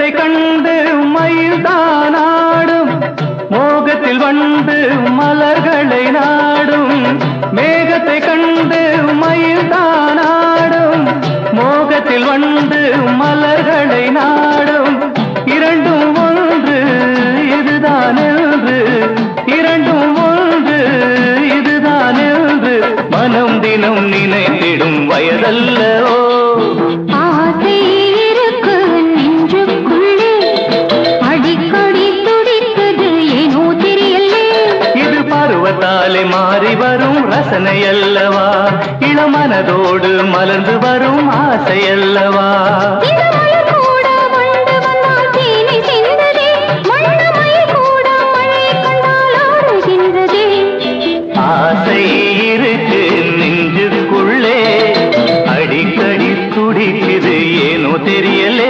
மேகத்தை கண்டு மயில் தானாடும் மோகத்தில் வந்து மலர்களை நாடும் மேகத்தை கண்டு மயில் தானாடும் மோகத்தில் வந்து மலர்களை நாடும் இரண்டும் ஒன்று இதுதான் என்று இரண்டும் ஒன்று இதுதான் என்று மனம் தினம் நினைத்திடும் வயதல்லவோ ஆசை இருக்கு நெஞ்சுக்குள்ளே அடிக்கடி துடிக்குது ஏனோ தெரியலே இது பருவத்தாலே மாறி வரும் ரசனை அல்லவா இளமனதோடு மலர்ந்து வரும் ஆசை அல்லவா இந்த மலர் கூட வண்டு வந்தால் தேனை சிந்ததே மண்ணமயில் கூட மழை கண்டால் ஆடுகின்றதே ஆசை இருக்கு நெஞ்சுக்குள்ளே அடிக்கடி துடிக்குது ஏனோ தெரியலே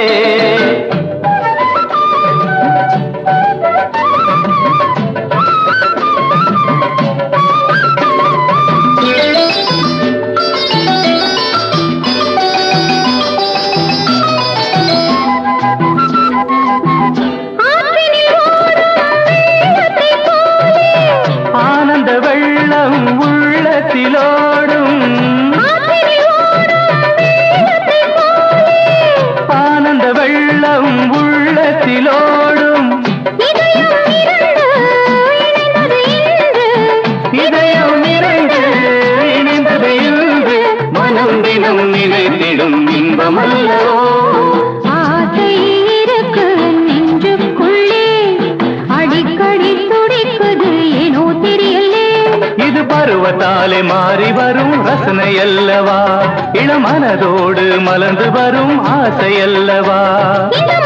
ஆற்றினில் ஓடும் வெள்ளத்தைப் போலே ஆனந்த வெள்ளம் உள்ளத்திலோடும் ஆற்றினில் ஓடும் வெள்ளத்தைப் போலே ஆனந்த வெள்ளம் உள்ளத்திலோடும் இதயம் இரண்டு இணைந்தது இன்று இதயம் நிறைந்து இணைந்தது இன்று மனம் தினம் நினைத்திடும் இன்பமல்லவோ ஆசை இருக்கு நெஞ்சுக்குள்ளே அடிக்கடி துடிக்குது ஏனோ தெரியலே இது பருவத்தாலே மாறி வரும் ரசனை அல்லவா இளமனதோடு மலர்ந்து வரும் ஆசை அல்லவா இந்த